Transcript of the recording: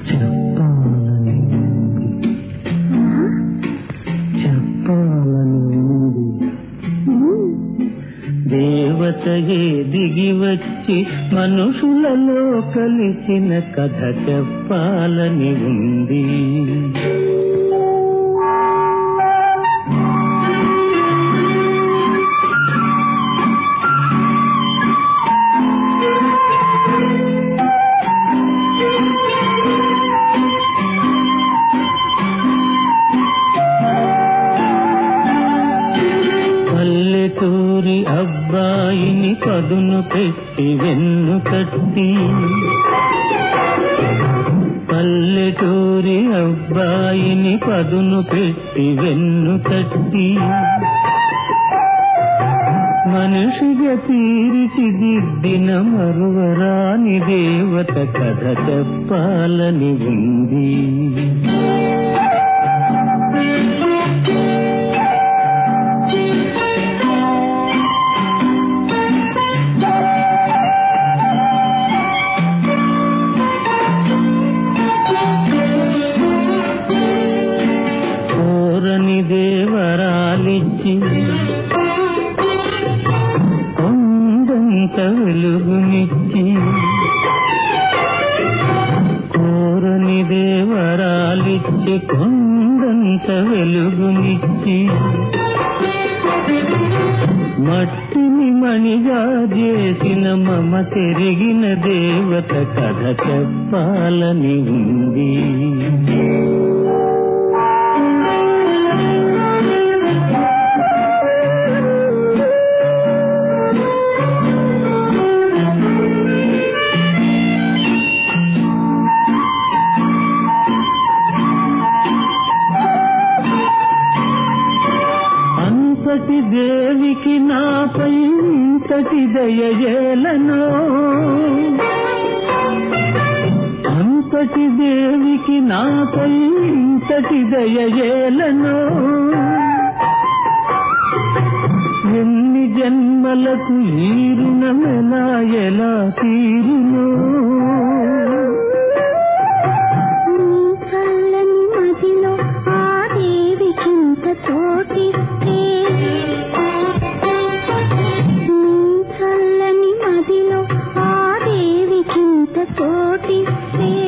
చెప్పాలని ఉంది. చెప్పాలని ఉంది. దేవతయే దిగి వచ్చి మనుషులలో కలిసిన కథ చెప్పాలని ఉంది పల్లెటూరి అబ్బాయిని పదును పెట్టి వెన్ను కట్టి పల్లెటూరి అబ్బాయిని పదును పెట్టి వెన్ను కట్టి మనిషిగా తీర్చిదిద్దిన మరువరాని దేవత కథ చెప్పాలని ఉంది కోరని దేవరాలిచ్చి కొండంత వెలుగునిచ్చి కోరని దేవరాలిచ్చి కొండంత వెలుగునిచ్చి మట్టిని మణిగా చేసిన మమ తిరిగిన దేవత కథ చెప్పాలని ఉంది అంతటి దేవికి నాపై ఇంతటి దయజేలనో అంతటి దేవికి నాపై ఇంతటి దయజేలనో ఎన్ని జన్మలకు ఈరునమెలా ఎలా తీరునో నీ చల్లని మదిలో ఆ దేవికింత చోటిస్తే నీ చల్లని మదిలో ఆ దేవికింత చోటిస్తే